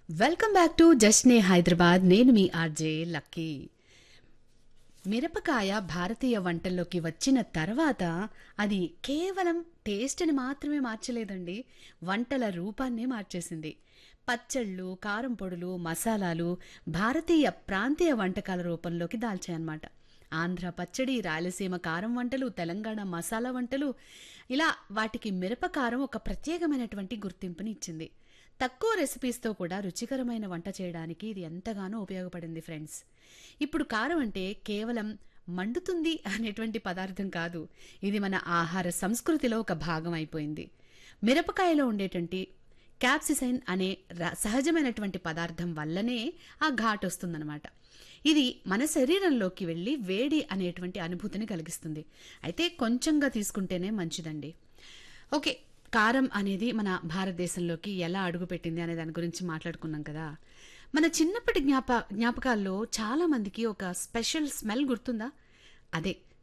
welcome back to Jashne Hyderabad నేను మీ RJ lucky మిరపకాయ భారతీయ వంటల్లోకి వచ్చిన తర్వాత అది కేవలం టేస్ట్ని మాత్రమే మార్చలేదండి వంటల రూపాన్నే మార్చేసింది పచ్చళ్ళు కారం పొడులు మసాలాలు భారతీయ ప్రాంతీయ వంటకాల రూపంలోకి దాల్చాయన్నమాట ఆంధ్ర పచ్చడి రాయలసీమ కారం వంటలు తెలంగాణ మసాలా వంటలు ఇలా వాటికి మిరపకారం ఒక ప్రత్యేకమైనటువంటి గుర్తింపుని ఇచ్చింది తక్కువ రెసిపీస్తో కూడా రుచికరమైన వంట చేయడానికి ఇది ఎంతగానో ఉపయోగపడింది ఫ్రెండ్స్ ఇప్పుడు కారం అంటే కేవలం మండుతుంది అనేటువంటి పదార్థం కాదు ఇది మన ఆహార సంస్కృతిలో ఒక భాగం అయిపోయింది మిరపకాయలో ఉండేటువంటి క్యాప్సిసైన్ అనే ర- సహజమైనటువంటి పదార్థం వల్లనే ఆ ఘాట్ వస్తుందన్నమాట ఇది మన శరీరంలోకి వెళ్ళి వేడి అనేటువంటి అనుభూతిని కలిగిస్తుంది అయితే కొంచెంగా తీసుకుంటేనే మంచిదండి ఓకే కారం అనేది మన భారతదేశంలోకి ఎలా అడుగుపెట్టింది అనే దాని గురించి మాట్లాడుకున్నాం కదా మన చిన్నప్పటి జ్ఞాప జ్ఞాపకాల్లో చాలా మందికి ఒక స్పెషల్ స్మెల్ గుర్తుందా అదే